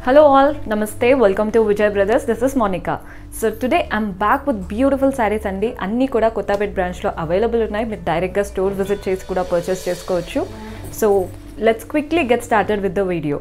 Hello all, Namaste, welcome to Vijay Brothers. This is Monica. So today I'm back with beautiful sarees అండి అన్నీ కూడా కొత్తపేట్ బ్రాంచ్లో available ఉన్నాయి మీరు డైరెక్ట్గా స్టోర్ విజిట్ చేసి కూడా పర్చేస్ చేసుకోవచ్చు so let's quickly get started with the video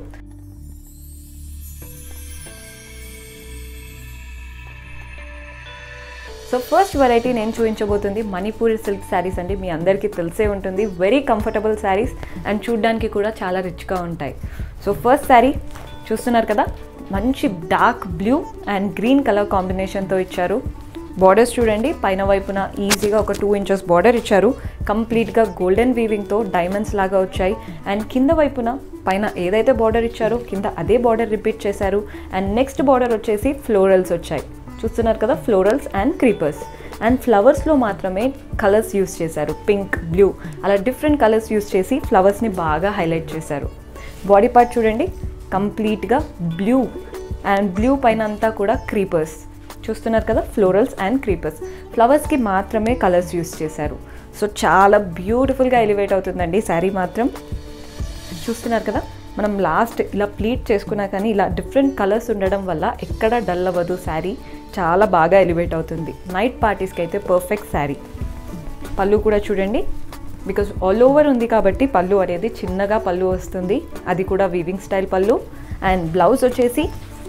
so first variety నేను చూపించబోతుంది మణిపూరి సిల్క్ శారీస్ అండి మీ అందరికీ తెలిసే ఉంటుంది వెరీ కంఫర్టబుల్ శారీస్ అండ్ చూడ్డానికి కూడా చాలా రిచ్గా ఉంటాయి సో ఫస్ట్ శారీ చూస్తున్నారు కదా మంచి dark blue and green colour కాంబినేషన్తో ఇచ్చారు బార్డర్స్ చూడండి పైన వైపున ఈజీగా ఒక టూ ఇంచెస్ బార్డర్ ఇచ్చారు కంప్లీట్గా గోల్డెన్ వీవింగ్తో డైమండ్స్ లాగా వచ్చాయి అండ్ కింద వైపున పైన ఏదైతే బార్డర్ ఇచ్చారో కింద అదే బార్డర్ రిపీట్ చేశారు అండ్ నెక్స్ట్ బార్డర్ వచ్చేసి ఫ్లోరల్స్ వచ్చాయి చూస్తున్నారు కదా ఫ్లోరల్స్ అండ్ క్రీపర్స్ అండ్ ఫ్లవర్స్లో మాత్రమే కలర్స్ యూస్ చేశారు పింక్ బ్లూ అలా డిఫరెంట్ కలర్స్ యూస్ చేసి ఫ్లవర్స్ని బాగా హైలైట్ చేశారు బాడీ పార్ట్ చూడండి కంప్లీట్గా బ్లూ అండ్ బ్లూ పైన అంతా కూడా క్రీపర్స్ చూస్తున్నారు కదా ఫ్లోరల్స్ అండ్ క్రీపర్స్ ఫ్లవర్స్కి మాత్రమే కలర్స్ యూస్ చేశారు సో చాలా బ్యూటిఫుల్గా ఎలివేట్ అవుతుందండి శారీ మాత్రం చూస్తున్నారు కదా మనం లాస్ట్ ఇలా ప్లీట్ చేసుకున్నా కానీ ఇలా డిఫరెంట్ కలర్స్ ఉండడం వల్ల ఎక్కడ డల్ అవ్వదు శారీ చాలా బాగా ఎలివేట్ అవుతుంది నైట్ పార్టీస్కి అయితే పర్ఫెక్ట్ శారీ పళ్ళు కూడా చూడండి బికాస్ ఆల్ ఓవర్ ఉంది కాబట్టి పళ్ళు అనేది చిన్నగా పళ్ళు వస్తుంది అది కూడా వీవింగ్ స్టైల్ పళ్ళు అండ్ బ్లౌజ్ వచ్చేసి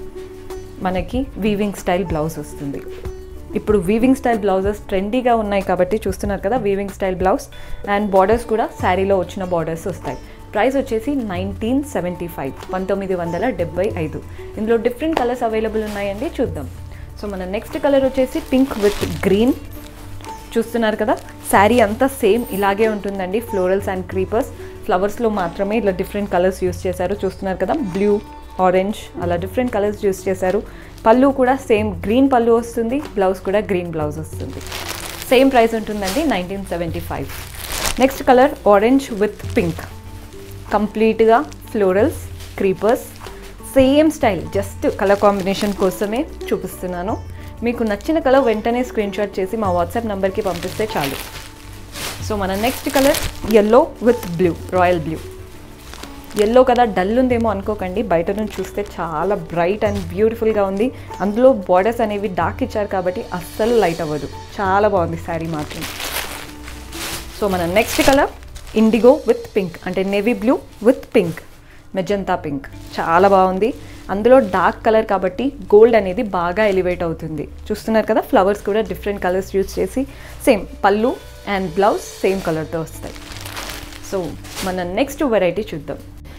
మనకి వీవింగ్ స్టైల్ బ్లౌజ్ వస్తుంది ఇప్పుడు వీవింగ్ స్టైల్ బ్లౌజెస్ ట్రెండీగా ఉన్నాయి కాబట్టి చూస్తున్నారు కదా weaving style blouse and borders కూడా శారీలో వచ్చిన బార్డర్స్ వస్తాయి ప్రైస్ వచ్చేసి నైన్టీన్ సెవెంటీ ఫైవ్ పంతొమ్మిది వందల డెబ్బై ఐదు ఇందులో డిఫరెంట్ కలర్స్ అవైలబుల్ ఉన్నాయండి చూద్దాం సో మన నెక్స్ట్ కలర్ వచ్చేసి పింక్ విత్ గ్రీన్ చూస్తున్నారు కదా శారీ అంతా సేమ్ ఇలాగే ఉంటుందండి ఫ్లోరల్స్ అండ్ క్రీపర్స్ ఫ్లవర్స్లో మాత్రమే ఇలా డిఫరెంట్ కలర్స్ యూస్ చేశారు చూస్తున్నారు కదా బ్లూ ఆరెంజ్ అలా డిఫరెంట్ కలర్స్ యూస్ చేశారు పళ్ళు కూడా సేమ్ గ్రీన్ పళ్ళు వస్తుంది బ్లౌజ్ కూడా గ్రీన్ బ్లౌజ్ వస్తుంది సేమ్ ప్రైస్ ఉంటుందండి nineteen seventy five next colour orange with pink కంప్లీట్గా florals creepers same style just colour combination కోసమే చూపిస్తున్నాను మీకు నచ్చిన కలర్ వెంటనే స్క్రీన్ షాట్ చేసి మా వాట్సాప్ నెంబర్కి పంపిస్తే చాలు సో మన next colour yellow with blue royal blue yellow కదా డల్ ఉందేమో అనుకోకండి బయట నుంచి చూస్తే చాలా బ్రైట్ అండ్ బ్యూటిఫుల్గా ఉంది అందులో బార్డర్స్ అనేవి డార్క్ ఇచ్చారు కాబట్టి అస్సలు లైట్ అవ్వదు చాలా బాగుంది శారీ మాత్రం సో మన next colour indigo with pink అంటే navy blue with pink magenta pink చాలా బాగుంది అందులో డార్క్ కలర్ కాబట్టి గోల్డ్ అనేది బాగా ఎలివేట్ అవుతుంది చూస్తున్నారు కదా ఫ్లవర్స్ కూడా డిఫరెంట్ కలర్స్ యూజ్ చేసి సేమ్ పళ్ళు అండ్ బ్లౌజ్ సేమ్ కలర్తో వస్తాయి సో మన నెక్స్ట్ వెరైటీ చూద్దాం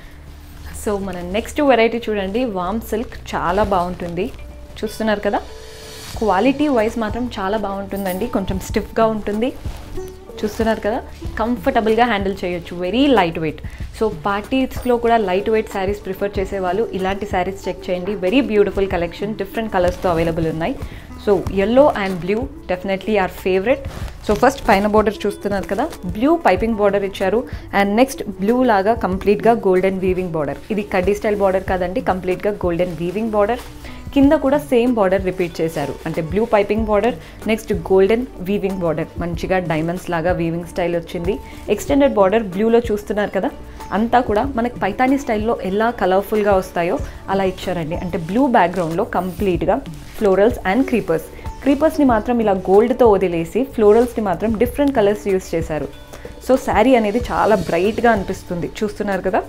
సో మన నెక్స్ట్ వెరైటీ చూడండి వామ్ సిల్క్ చాలా బాగుంటుంది చూస్తున్నారు కదా క్వాలిటీ వైజ్ మాత్రం చాలా బాగుంటుందండి కొంచెం స్టిఫ్గా ఉంటుంది చూస్తున్నారు కదా కంఫర్టబుల్గా హ్యాండిల్ చేయొచ్చు వెరీ లైట్ వెయిట్ సో పార్టీస్లో కూడా లైట్ వెయిట్ శారీస్ ప్రిఫర్ చేసే వాళ్ళు ఇలాంటి శారీస్ చెక్ చేయండి వెరీ బ్యూటిఫుల్ కలెక్షన్ డిఫరెంట్ కలర్స్తో అవైలబుల్ ఉన్నాయి so yellow and blue definitely are favourite so first పైన బార్డర్ చూస్తున్నారు కదా బ్లూ పైపింగ్ బార్డర్ ఇచ్చారు అండ్ నెక్స్ట్ బ్లూ లాగా కంప్లీట్గా గోల్డెన్ వీవింగ్ బార్డర్ ఇది కడ్డీ స్టైల్ బార్డర్ కాదండి కంప్లీట్గా గోల్డెన్ వీవింగ్ బార్డర్ కింద కూడా సేమ్ బార్డర్ రిపీట్ చేశారు అంటే blue piping border next golden weaving border మంచిగా డైమండ్స్ లాగా వీవింగ్ స్టైల్ వచ్చింది ఎక్స్టెండెడ్ బార్డర్ బ్లూలో చూస్తున్నారు కదా అంతా కూడా మనకి పైతానీ స్టైల్లో ఎలా కలర్ఫుల్గా వస్తాయో అలా ఇచ్చారండి అంటే బ్లూ బ్యాక్గ్రౌండ్లో కంప్లీట్గా ఫ్లోరల్స్ అండ్ క్రీపర్స్ క్రీపర్స్ని మాత్రం ఇలా గోల్డ్తో వదిలేసి ఫ్లోరల్స్ని మాత్రం డిఫరెంట్ కలర్స్ యూస్ చేశారు సో శారీ అనేది చాలా బ్రైట్గా అనిపిస్తుంది చూస్తున్నారు కదా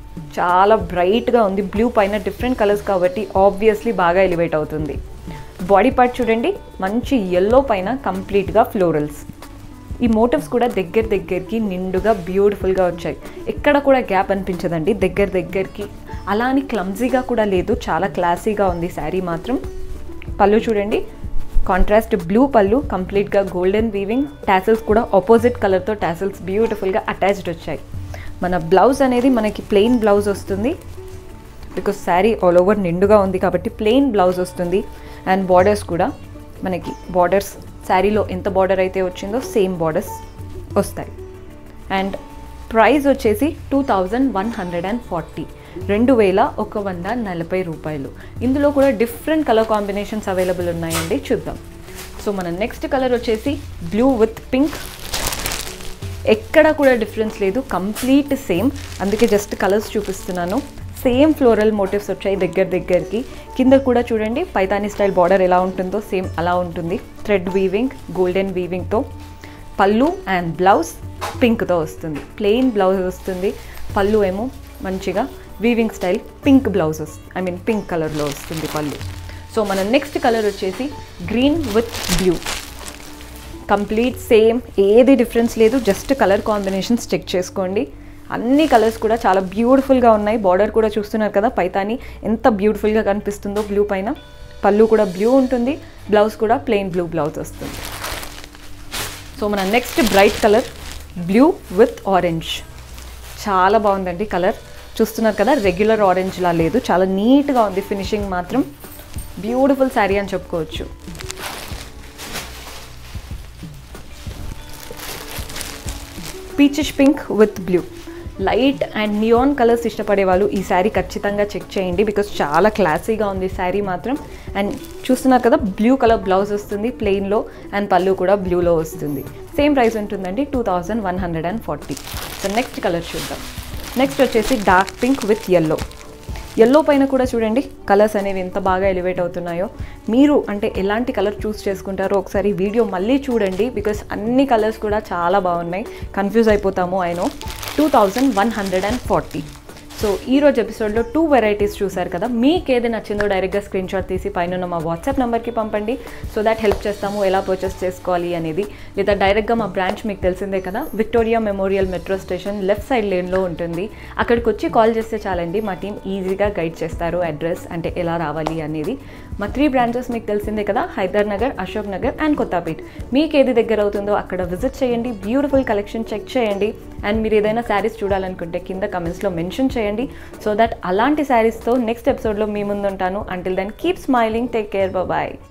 చాలా బ్రైట్గా ఉంది బ్లూ పైన డిఫరెంట్ కలర్స్ కాబట్టి ఆబ్వియస్లీ బాగా ఎలివేట్ అవుతుంది బాడీ పార్ట్ చూడండి మంచి ఎల్లో పైన కంప్లీట్గా ఫ్లోరల్స్ ఈ మోటివ్స్ కూడా దగ్గర దగ్గరికి నిండుగా బ్యూటిఫుల్గా వచ్చాయి ఎక్కడ కూడా గ్యాప్ అనిపించదండి దగ్గర దగ్గరికి అలా అని క్లమ్జీగా కూడా లేదు చాలా క్లాసీగా ఉంది శారీ మాత్రం పళ్ళు చూడండి కాంట్రాస్ట్ బ్లూ పళ్ళు కంప్లీట్గా గోల్డెన్ వీవింగ్ టాసిల్స్ కూడా ఆపోజిట్ కలర్తో టాసిల్స్ బ్యూటిఫుల్గా అటాచ్డ్ వచ్చాయి మన బ్లౌజ్ అనేది మనకి ప్లెయిన్ బ్లౌజ్ వస్తుంది బికాస్ శారీ ఆల్ ఓవర్ నిండుగా ఉంది కాబట్టి ప్లెయిన్ బ్లౌజ్ వస్తుంది అండ్ బార్డర్స్ కూడా మనకి బార్డర్స్ శారీలో ఎంత బార్డర్ అయితే వచ్చిందో సేమ్ బార్డర్స్ వస్తాయి అండ్ ప్రైస్ వచ్చేసి two thousand one hundred and forty రెండు వేల ఒక వంద నలభై రూపాయలు ఇందులో కూడా డిఫరెంట్ కలర్ కాంబినేషన్స్ అవైలబుల్ ఉన్నాయండి చూద్దాం సో మన నెక్స్ట్ కలర్ వచ్చేసి బ్లూ విత్ పింక్ ఎక్కడ కూడా డిఫరెన్స్ లేదు కంప్లీట్ సేమ్ అందుకే జస్ట్ కలర్స్ చూపిస్తున్నాను సేమ్ ఫ్లోరల్ మోటివ్స్ వచ్చాయి దగ్గర దగ్గరికి కింద కూడా చూడండి పైతానీ స్టైల్ బార్డర్ ఎలా ఉంటుందో సేమ్ అలా ఉంటుంది థ్రెడ్ వీవింగ్ గోల్డెన్ వీవింగ్తో పళ్ళు అండ్ బ్లౌజ్ పింక్తో వస్తుంది ప్లెయిన్ బ్లౌజ్ వస్తుంది పళ్ళు ఏమో మంచిగా వీవింగ్ స్టైల్ పింక్ బ్లౌజ్ వస్తుంది ఐ మీన్ పింక్ కలర్లో వస్తుంది పళ్ళు సో మన నెక్స్ట్ కలర్ వచ్చేసి green with blue complete same ఏది డిఫరెన్స్ లేదు జస్ట్ కలర్ కాంబినేషన్స్ చెక్ చేసుకోండి అన్ని కలర్స్ కూడా చాలా బ్యూటిఫుల్గా ఉన్నాయి బార్డర్ కూడా చూస్తున్నారు కదా పైతాని ఎంత బ్యూటిఫుల్గా కనిపిస్తుందో బ్లూ పైన పళ్ళు కూడా బ్లూ ఉంటుంది బ్లౌజ్ కూడా ప్లెయిన్ బ్లూ బ్లౌజ్ వస్తుంది సో మన next bright colour blue with orange చాలా బాగుందండి కలర్ చూస్తున్నారు కదా రెగ్యులర్ ఆరెంజ్లా లేదు చాలా నీట్గా ఉంది ఫినిషింగ్ మాత్రం బ్యూటిఫుల్ శారీ అని చెప్పుకోవచ్చు peachish pink with blue light and neon colours ఇష్టపడే వాళ్ళు ఈ శారీ ఖచ్చితంగా చెక్ చేయండి బికాస్ చాలా క్లాసీగా ఉంది శారీ మాత్రం అండ్ చూస్తున్నారు కదా బ్లూ కలర్ బ్లౌజ్ వస్తుంది ప్లెయిన్లో అండ్ పళ్ళు కూడా బ్లూలో వస్తుంది సేమ్ ప్రైస్ ఉంటుందండి two thousand one hundred and forty so next colour చూద్దాం నెక్స్ట్ వచ్చేసి dark pink with yellow yellow పైన కూడా చూడండి కలర్స్ అనేవి ఎంత బాగా ఎలివేట్ అవుతున్నాయో మీరు అంటే ఎలాంటి కలర్ చూస్ చేసుకుంటారో ఒకసారి వీడియో మళ్ళీ చూడండి బికాస్ అన్ని కలర్స్ కూడా చాలా బాగున్నాయి కన్ఫ్యూజ్ అయిపోతాము అయినో two thousand one hundred and forty so ఈ రోజు ఎపిసోడ్లో టూ వెరైటీస్ చూసారు కదా మీకు ఏది నచ్చిందో డైరెక్ట్గా స్క్రీన్ షాట్ తీసి పైన ఉన్న మా వాట్సాప్ నెంబర్కి పంపండి సో దాట్ హెల్ప్ చేస్తాము ఎలా పర్చేస్ చేసుకోవాలి అనేది లేదా డైరెక్ట్గా మా బ్రాంచ్ మీకు తెలిసిందే కదా Victoria Memorial metro station left side లేన్లో ఉంటుంది అక్కడికి వచ్చి కాల్ చేస్తే చాలండి మా టీం ఈజీగా గైడ్ చేస్తారు అడ్రస్ అంటే ఎలా రావాలి అనేది మా త్రీ బ్రాంచెస్ మీకు తెలిసిందే కదా హైదర్ నగర్ అశోక్ నగర్ అండ్ కొత్తపేట్ మీకు ఏది దగ్గర అవుతుందో అక్కడ విజిట్ చేయండి బ్యూటిఫుల్ కలెక్షన్ చెక్ చేయండి అండ్ మీరు ఏదైనా శారీస్ చూడాలనుకుంటే కింద కమెంట్స్లో మెన్షన్ చేయండి సో దట్ అలాంటి శారీస్తో నెక్స్ట్ ఎపిసోడ్లో మీ ముందు ఉంటాను until then keep smiling take care bye